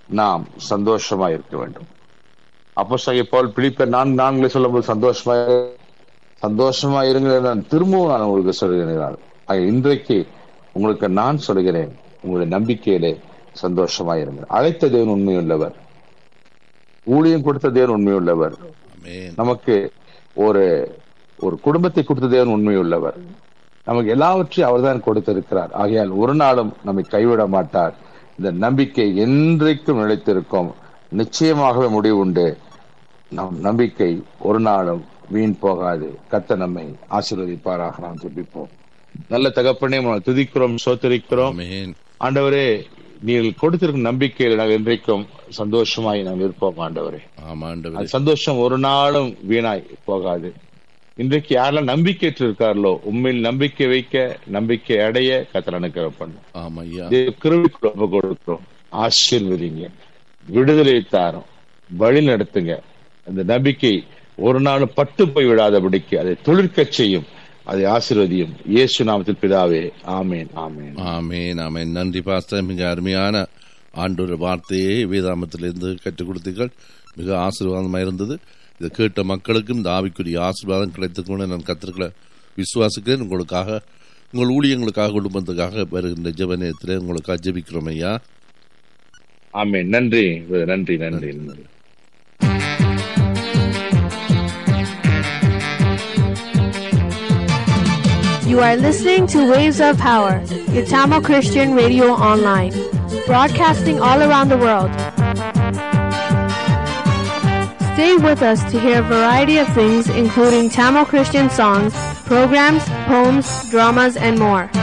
நாம் சந்தோஷமா இருக்க வேண்டும் அப்போ போல் பிலிப்பர் நான்கு நான்கு சொல்லும்போது சந்தோஷமா சந்தோஷமா இருங்க நான் திரும்பவும் நான் உங்களுக்கு சொல்கிறேன் ஆக இன்றைக்கு உங்களுக்கு நான் சொல்கிறேன் உங்களுடைய நம்பிக்கையிலே சந்தோஷமா இருங்க அழைத்த தேவன் உண்மையுள்ளவர் ஊழியம் கொடுத்த தேவன் உண்மையுள்ளவர் ஆமென் நமக்கு ஒரு ஒரு குடும்பத்தை கொடுத்த தேவன் உண்மையுள்ளவர் நமக்கு எல்லாவற்றையும் அவர்தான் கொடுத்திருக்கிறார் ஆகையால் ஒரு நாளும் நம்மை கைவிட மாட்டார் இந்த நம்பிக்கை என்றைக்கும் நிலைத்திருக்கும் நிச்சயமாகவே முடிவு உண்டு நம் நம்பிக்கை ஒரு நாளும் வீண் போகாது கத்த நம்மை ஆசீர்வதிப்பாராக நாம் ஜெபிப்போம் நல்ல தகப்பனே உங்களை துதிக்கிறோம் சோத்தரிக்கிறோம் ஆமென் ஆண்டவரே நீங்கள் கொடுத்திருக்கும் நம்பிக்கையில் நாங்கள் இன்றைக்கும் சந்தோஷமாய் நாங்கள் இருப்போம் ஆண்டவரே ஆமாண்டவரே அந்த சந்தோஷம் ஒரு நாளும் வீணாய் போகாது இன்றைக்கு யாரெல்லாம் நம்பிக்கையற்று இருக்கார்களோ உண்மையில் நம்பிக்கை வைக்க நம்பிக்கை அடைய கத்தர் அனுக்கிற பண்ணும் ஆமையா கிருவிக்குள்ள ஒப்பு கொடுக்கிறோம் ஆசீர்வதிங்க விடுதலை தாரும் வழி நடத்துங்க அந்த நம்பிக்கை ஒரு நாளும் பட்டு போய் விடாதபடிக்கு அதை தொழிற்கச் செய்யும் அதை ஆசீர்வதியும் இயேசு நாமத்தில் பிதாவே ஆமேன் ஆமேன் ஆமென் ஆமென் நன்றி பாஸ்டர் மிக அருமையான ஆண்டோர வார்த்தையை வேதாமத்திலிருந்து கற்றுக் கொடுத்தீர்கள் மிக ஆசீர்வாதமாக இருந்தது இதை கேட்ட மக்களுக்கும் இந்த ஆவிக்குரிய ஆசீர்வாதம் கிடைத்துக்கொண்டு நான் கத்திருக்கல விசுவாசிக்கிறேன் உங்களுக்காக உங்கள் ஊழியங்களுக்காக குடும்பத்துக்காக வருகின்ற ஜெபநேயத்தில் உங்களுக்காக ஜெபிக்கிறோம் ஐயா ஆமேன் நன்றி நன்றி நன்றி நன்றி You are listening to Waves of Power, your Tamil Christian radio online, broadcasting all around the world. Stay with us to hear a variety of things, including Tamil Christian songs, programs, poems, dramas, and more.